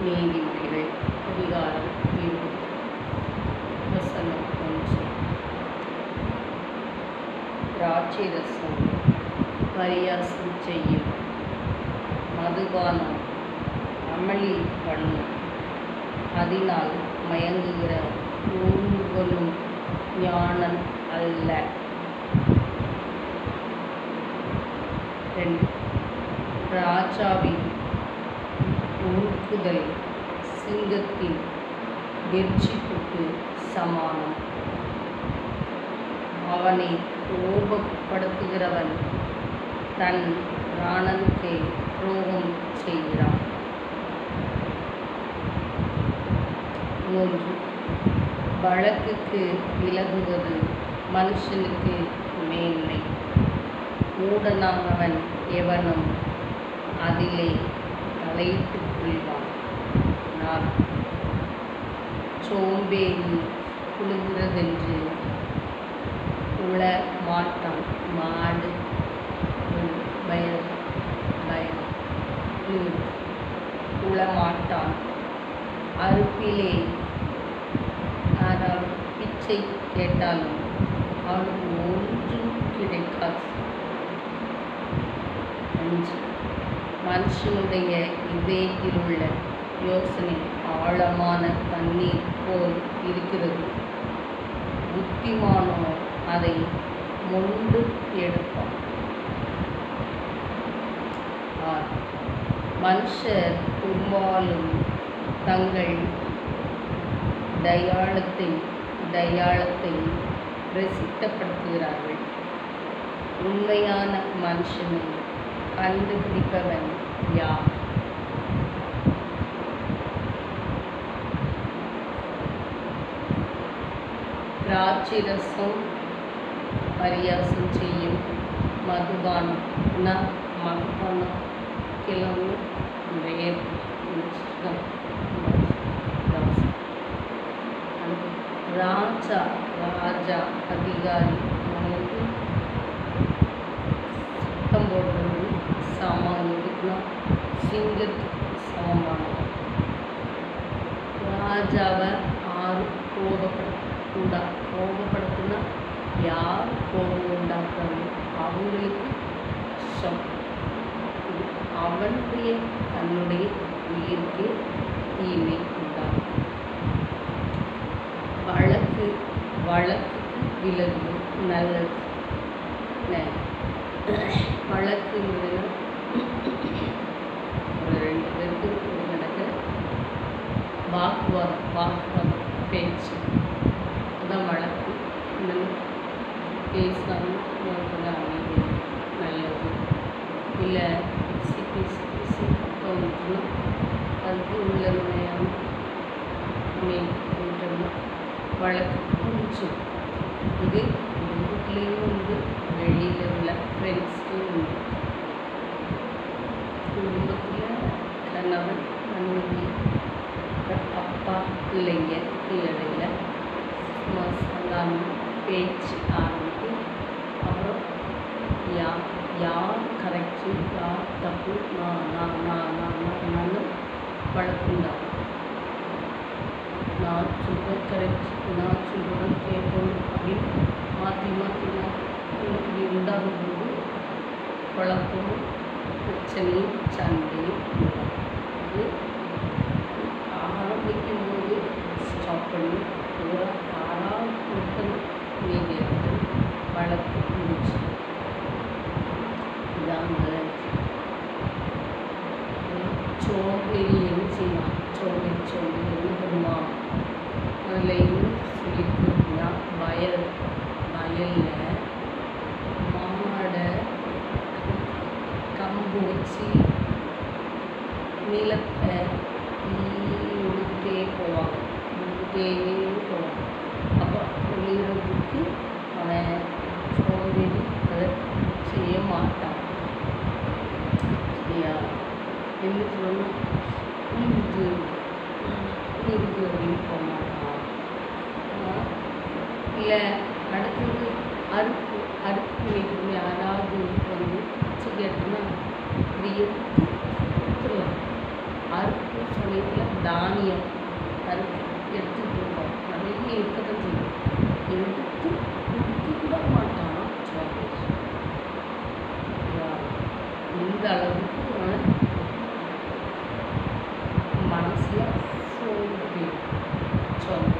நீதிமொழிகள் அதிகாரம் இருபது வசனம் ஒன்று திராட்சை ரசம் பரியாசம் செய்யும் மதுபானம் அமளி பண்ணும் அதனால் மயங்குகிற ஒருவனும் ஞானன் அல்ல ரெண்டு ராஜாவின் உருக்குதல் சிங்கத்தின் கெர்ச்சிப்புக்கு சமானம் அவனை கோபப்படுத்துகிறவன் தன் பிராணனுக்கே துரோகம் செய்கிறான் மூன்று வழக்குக்கு விலகுவது மனுஷனுக்கு மேன்மை மூடனானவன் எவனும் அதிலே தலையிட்டுக் கொள்வான் நான் சோம்பேறி குழுகிறதென்று உள மாட்டான் மாடு பயம் பயம் உளமாட்டான் அறுப்பிலே யாரால் பிச்சை கேட்டாலும் அவனுக்கு ஒன்றும் கிடைக்காது அஞ்சு மனுஷனுடைய இதயத்தில் உள்ள யோசனை ஆழமான தண்ணீர் போல் இருக்கிறது புத்திமானோ அதை மொண்டு எடுப்பான் ஆறு மனுஷர் பெரும்பாலும் தங்கள் தயாளத்தை தயாளத்தை பிரசித்தப்படுத்துகிறார்கள் உண்மையான மனுஷனை கண்டுபிடிப்பவன் யார் திராட்சை ரசம் பரியாசம் செய்யும் மதுபானம் ந மதுபானம் கிளம்பு வேர் மிஷ்டம் ராஜா ராஜா அதிகாரி அவனுக்கு சத்தம் போடுறது சமம் எதுக்குன்னா சிங்கத்துக்கு சமமானது ராஜாவை ஆறு கோபப்படுத்தக்கூடா கோபப்படுத்தினா யார் கோபம் உண்டாக்குறாங்க அவங்களுக்கு கஷ்டம் அவனுடைய தன்னுடைய உயிருக்கு தீமை உண்டாகும் வழக்கு வழக்குக்கு விலகு நல்லது வழக்குங்கிறது ஒரு ரெண்டு பேருக்கு நடக்கிற வாக்குவாதம் வாக்குவாதம் பேச்சு அதான் வழக்கு இன்னும் பேசாமல் கொஞ்சம் அமைதி நல்லது இல்லை சிக்கி சிக்கி சிக்கி தோணுச்சுன்னா அதுக்கு உள்ள நுழையாமல் அமைதின்றோம்னா வழக்கு கொஞ்சம் இது வீட்லேயும் உண்டு வெளியில் உள்ள ஃப்ரெண்ட்ஸ்க்கும் உண்டு குடும்பத்தில் கணவன் மனைவி அப்பா பிள்ளைங்க இடையில சாதாரண பேச்சு ஆரம்பித்து அப்புறம் யா யார் கரெக்டு யார் தப்பு நான் நான் நான் நான் நான் நான் வழக்குண்டாகும் நான் சொல்கிறேன் கரெக்ட் நான் சொல்கிறேன் கேட்கணும் அப்படின்னு மாற்றி மாற்றி மாற்றி இப்படி உண்டாகும் போது குழப்பமும் பிரச்சனையும் சண்டையும் உண்டாகும் இது ஆரம்பிக்கும் போது ஸ்டாப் பண்ணி ஒரு ஆறாவது ஒருத்தன் மீதி எடுத்து வழக்கு முடிச்சு இதாங்க சோம்பேறி என்ன செய்யலாம் சோம்பேறி சோம்பேறி என்ன பண்ணுவான் அதில் இன்னும் சொல்லியிருக்குன்னா வயல் வயலில் மாடை கம்பு வச்சு நிலத்தை உழுதுகிட்டே போவாங்க உழுதுகிட்டே போவாங்க அப்போ உழுகிறதுக்கு அவன் சோம்பேறி அதை செய்ய மாட்டான் சரியா என்ன சொல்லணும் உழுது உழுது அப்படின்னு போக மாட்டான் இல்லை அடுத்தது அறுப்பு அறுப்பு வைக்கணும் யாராவது வந்து பிச்சை கேட்டோம்னா இது எடுத்து கொடுத்துடலாம் அறுப்பு சமயத்தில் தானியம் அறுத்து எடுத்துட்டு இருப்போம் நிறைய இருக்கதான் செய்யும் எடுத்து குடிக்க கூட மாட்டான் சுவாமி இந்த அளவுக்கு அவன் மனசில் சோர்வு சொல்லு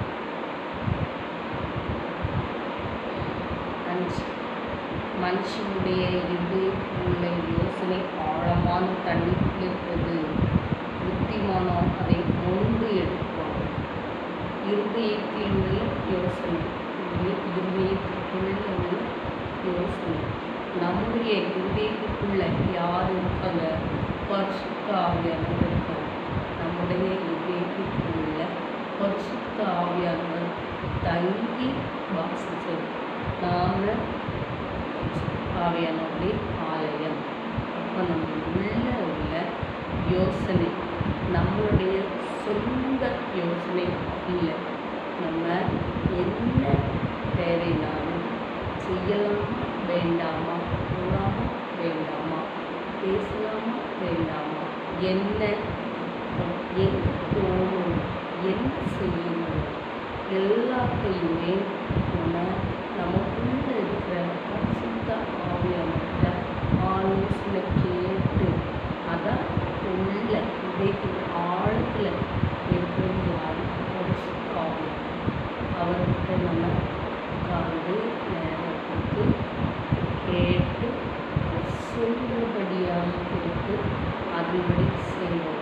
அஞ்சு மனுஷனுடைய இது உள்ள யோசனை ஆழமான தண்ணீர் இருப்பது புத்திமானோ அதை கொண்டு எடுப்பான் இருதயத்தில் உள்ள யோசனை இருதயத்துக்குள்ள உள்ள யோசனை நம்முடைய இருதயத்துக்குள்ள யார் இருக்காங்க பரிசுத்த ஆவியானவர் இருக்காங்க நம்முடைய இதயத்துக்குள்ள பரிசுத்த ஆவியானவர் தங்கி வாசிச்சது நாங்கள் ஆவியானவருடைய ஆலயம் அப்போ நம்ம உள்ள உள்ள யோசனை நம்மளுடைய சொந்த யோசனை இல்லை நம்ம என்ன தேவைனாலும் செய்யலாமா வேண்டாமா போகலாமா வேண்டாமா பேசலாமா வேண்டாமா என்ன எங்கே போகணும் என்ன செய்யணும் எல்லாத்தையுமே நம்ம நமக்குள்ள இருக்கிற பரிசுத்த ஆவியானவர்கிட்ட ஆலோசனை கேட்டு அதான் உள்ள இதயத்தின் ஆழத்தில் இருக்கிறது யாரு பரிசுத்த ஆவியானவர் அவர்கிட்ட நம்ம உட்கார்ந்து நேரம் கொடுத்து கேட்டு சொல்லுபடியாக கொடுத்து அதன்படி செய்வோம்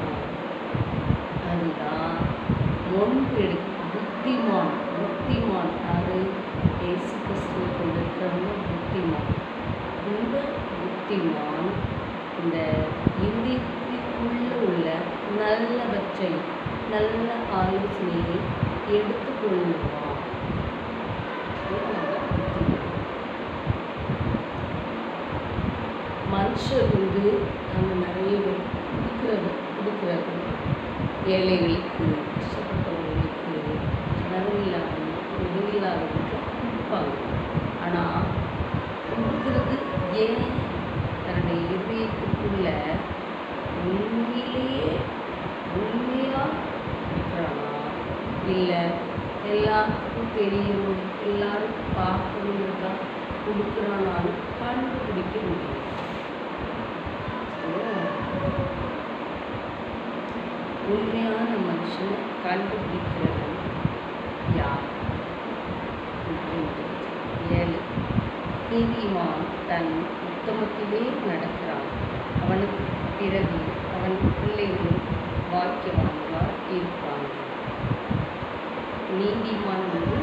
அதுதான் முன்பு எடுக்கும் புத்திமான் புத்திமான் அது ஏசு கிறிஸ்துவை கொண்டிருக்கிறவங்க புத்திமான் இந்த புத்திமான் இந்த இந்திக்குள்ள உள்ள நல்லவற்றை நல்ல ஆலோசனையை எடுத்துக்கொள்ளுவான் மனுஷர் வந்து நம்ம நிறைய பேர் கொடுக்குறது கொடுக்குறது ஏழைகளுக்கு கஷ்டப்பட்டவங்களுக்கு கனவு இல்லாதவங்களுக்கு உதவி இல்லாதவங்களுக்கு கொடுப்பாங்க ஆனால் கொடுக்குறது ஏன் தன்னுடைய இதயத்துக்குள்ள உண்மையிலேயே உண்மையாக இருக்கிறானா இல்லை எல்லாத்துக்கும் தெரியணும் எல்லாரும் பார்க்கணுங்கிறதா கொடுக்குறானான்னு கண்டுபிடிக்க முடியும் உண்மையான மனுஷனை கண்டுபிடிக்கிறவன் யார் ஏழு நீதிமான் தன் உத்தமத்திலே நடக்கிறான் அவனுக்கு பிறகு அவன் பிள்ளைகளும் வாக்கியவான்களாக இருப்பாங்க நீதிமான் வந்து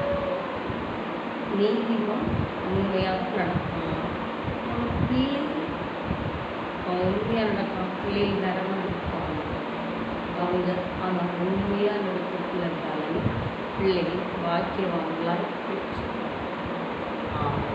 நீதிமான் உண்மையாக நடப்பான் அவன் பிள்ளைகள் அவன் உண்மையாக நடப்பான் பிள்ளைகள் நரமாக இருப்பாங்க அவங்க அவன் உண்மையாக நடக்கிறதுல இருந்தாலும் பிள்ளைகள் வாக்கியவான்களாய் பெற்று ஆமாம்